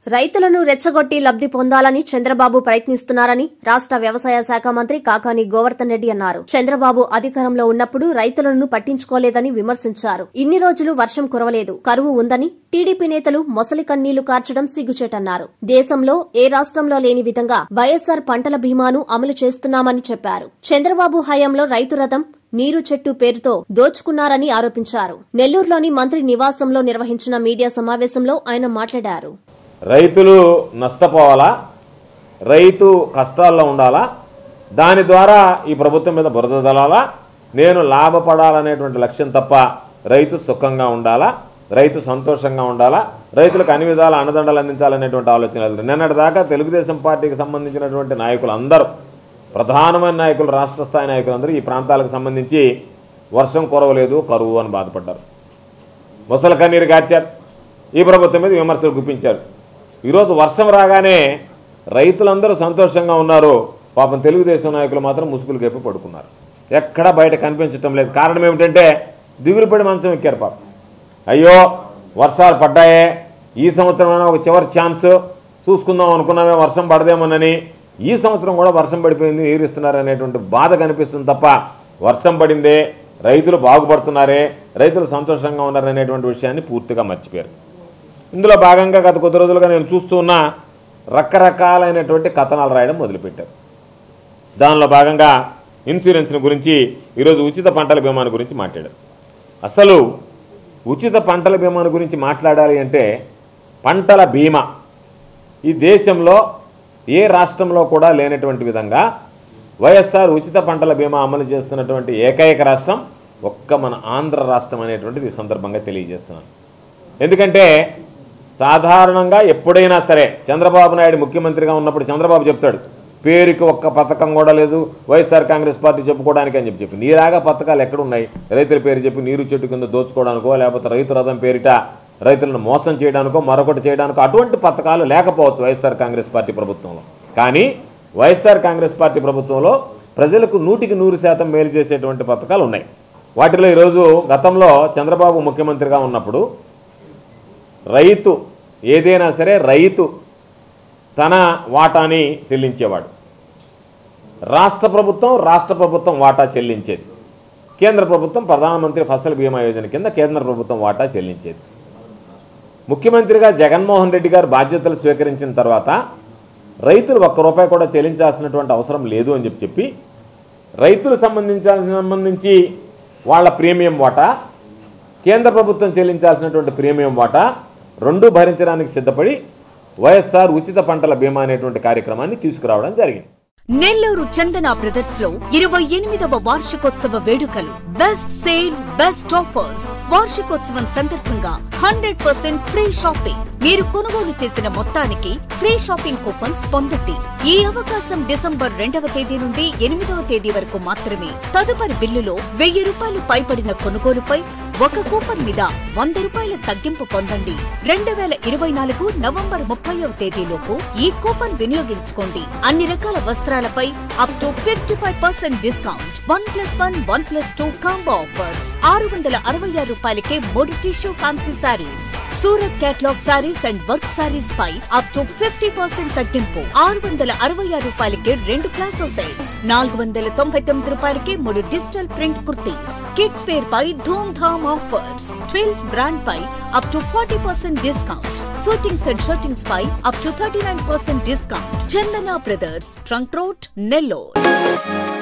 రైతులను రెచ్చగొట్టి లబ్ది పొందాలని చంద్రబాబు ప్రయత్నిస్తున్నారని రాష్ట వ్యవసాయ శాఖ మంత్రి కాకాని గోవర్ధన్ రెడ్డి అన్నారు చంద్రబాబు అధికారంలో ఉన్నప్పుడు రైతులను పట్టించుకోలేదని విమర్శించారు ఇన్ని రోజులు వర్షం కురవలేదు కరువు ఉందని టీడీపీ నేతలు మొసలి కన్నీళ్లు కార్చడం సిగ్గుచేటన్నారు దేశంలో ఏ రాష్ట్రంలో లేని విధంగా వైఎస్సార్ పంటల బీమాను అమలు చేస్తున్నామని చెప్పారు చంద్రబాబు హయాంలో రైతు రథం నీరు చెట్టు పేరుతో దోచుకున్నారని ఆరోపించారు నెల్లూరులోని మంత్రి నివాసంలో నిర్వహించిన మీడియా సమావేశంలో ఆయన మాట్లాడారు రైతులు నష్టపోవాలా రైతు కష్టాల్లో ఉండాలా దాని ద్వారా ఈ ప్రభుత్వం మీద బురద తలాలా నేను లాభపడాలనేటువంటి లక్ష్యం తప్ప రైతు సుఖంగా ఉండాలా రైతు సంతోషంగా ఉండాలా రైతులకు అన్ని విధాల అండదండలు అందించాలనేటువంటి ఆలోచన లేదు నిన్నటి దాకా తెలుగుదేశం పార్టీకి సంబంధించినటువంటి నాయకులు అందరూ ప్రధానమైన నాయకులు రాష్ట్ర స్థాయి నాయకులందరూ ఈ ప్రాంతాలకు సంబంధించి వర్షం కురవలేదు కరువు అని బాధపడ్డారు ముసలి కన్నీరు గార్చారు ఈ ప్రభుత్వం మీద విమర్శలు గుప్పించారు ఈరోజు వర్షం రాగానే రైతులందరూ సంతోషంగా ఉన్నారు పాపం తెలుగుదేశం నాయకులు మాత్రం ముసుగులు గెప్పి పడుకున్నారు ఎక్కడా బయట కనిపించటం లేదు కారణం ఏమిటంటే దిగులు పడి మంచం ఎక్కారు పాపం అయ్యో వర్షాలు పడ్డాయే ఈ సంవత్సరం ఒక చివరి ఛాన్స్ చూసుకుందాం అనుకున్నామే వర్షం పడదేమోనని ఈ సంవత్సరం కూడా వర్షం పడిపోయింది నీరు ఇస్తున్నారు అనేటువంటి బాధ కనిపిస్తుంది తప్ప వర్షం పడిందే రైతులు బాగుపడుతున్నారే రైతులు సంతోషంగా ఉన్నారనేటువంటి విషయాన్ని పూర్తిగా మర్చిపోయారు ఇందులో భాగంగా గత కొద్ది రోజులుగా నేను చూస్తూ ఉన్న రకరకాలైనటువంటి కథనాలు రాయడం మొదలుపెట్టారు దానిలో భాగంగా ఇన్సూరెన్స్ని గురించి ఈరోజు ఉచిత పంటల బీమాని గురించి మాట్లాడారు అసలు ఉచిత పంటల బీమాని గురించి మాట్లాడాలి అంటే పంటల బీమా ఈ దేశంలో ఏ రాష్ట్రంలో కూడా లేనటువంటి విధంగా వైఎస్ఆర్ ఉచిత పంటల బీమా అమలు చేస్తున్నటువంటి ఏకైక రాష్ట్రం ఒక్క మన ఆంధ్ర రాష్ట్రం అనేటువంటిది ఈ సందర్భంగా తెలియజేస్తున్నాను ఎందుకంటే సాధారణంగా ఎప్పుడైనా సరే చంద్రబాబు నాయుడు ముఖ్యమంత్రిగా ఉన్నప్పుడు చంద్రబాబు చెప్తాడు పేరుకి ఒక్క పథకం కూడా లేదు వైఎస్ఆర్ కాంగ్రెస్ పార్టీ చెప్పుకోవడానికి అని చెప్పి చెప్పి నీరాగా పథకాలు ఎక్కడున్నాయి రైతుల పేరు చెప్పి నీరు చెట్టు కింద దోచుకోవడానికో లేకపోతే రైతు రథం పేరిట రైతులను మోసం చేయడానికో మరొకటి చేయడానికో అటువంటి పథకాలు లేకపోవచ్చు వైఎస్ఆర్ కాంగ్రెస్ పార్టీ ప్రభుత్వంలో కానీ వైఎస్ఆర్ కాంగ్రెస్ పార్టీ ప్రభుత్వంలో ప్రజలకు నూటికి నూరు శాతం మేలు చేసేటువంటి పథకాలు ఉన్నాయి వాటిలో ఈరోజు గతంలో చంద్రబాబు ముఖ్యమంత్రిగా ఉన్నప్పుడు రైతు ఏదైనా సరే రైతు తన వాటాని చెల్లించేవాడు రాష్ట్ర ప్రభుత్వం రాష్ట్ర ప్రభుత్వం వాటా చెల్లించేది కేంద్ర ప్రభుత్వం ప్రధానమంత్రి ఫసల్ బీమా యోజన కింద కేంద్ర ప్రభుత్వం వాటా చెల్లించేది ముఖ్యమంత్రిగా జగన్మోహన్ రెడ్డి గారు బాధ్యతలు స్వీకరించిన తర్వాత రైతులు ఒక్క రూపాయి కూడా చెల్లించాల్సినటువంటి అవసరం లేదు అని చెప్పి చెప్పి రైతులు సంబంధించాల్సిన సంబంధించి వాళ్ళ ప్రీమియం వాటా కేంద్ర ప్రభుత్వం చెల్లించాల్సినటువంటి ప్రీమియం వాటా రెండు భరించడానికి సిద్ధపడి వైఎస్ఆర్ ఉచిత పంటల బీమా అనేటువంటి కార్యక్రమాన్ని తీసుకురావడం జరిగింది నెల్లూరు చందన బ్రదర్స్ లో ఇరవై ఎనిమిదవ వార్షికోత్సవ వేడుకలు బెస్ట్ సేల్ బెస్ట్ ఆఫర్స్ వార్షికోత్సవం సందర్భంగా హండ్రెడ్ పర్సెంట్ ఫ్రీ షాపింగ్ మీరు కొనుగోలు చేసిన మొత్తానికి ఫ్రీ షాపింగ్ కూపన్స్ పొందండి ఈ అవకాశం డిసెంబర్ రెండవ తేదీ నుండి ఎనిమిదవ తేదీ వరకు మాత్రమే తదుపరి బిల్లులో వెయ్యి రూపాయలు పైబడిన కొనుగోలుపై ఒక కూపన్ మీద వంద రూపాయల తగ్గింపు పొందండి రెండు వేల ఇరవై నాలుగు నవంబర్ ముప్పైవ తేదీలోపు ఈ కూపన్ వినియోగించుకోండి అన్ని రకాల వస్త్రాలపై up to fifty five percent discount one plus one one plus two combo offers ఆరు వందల అరవై ఆరు రూపాయలకే మూడు tissue fancy sarees Surat catalogue sarees and work sarees పై అప్ టు ఫిఫ్టీ పర్సెంట్ తగ్గింపు ఆరు వందల అరవై ఆరు రూపాయలకే రెండు ప్లాసో సెట్స్ నాలుగు వందల తొంభై తొమ్మిది రూపాయలకే మూడు digital print kurtis kids wear పై dhoom dhaam offers twills brand పై up to forty percent discount shootings and shirtings పై up to thirty nine percent discount Chandana brothers trunk road Nellore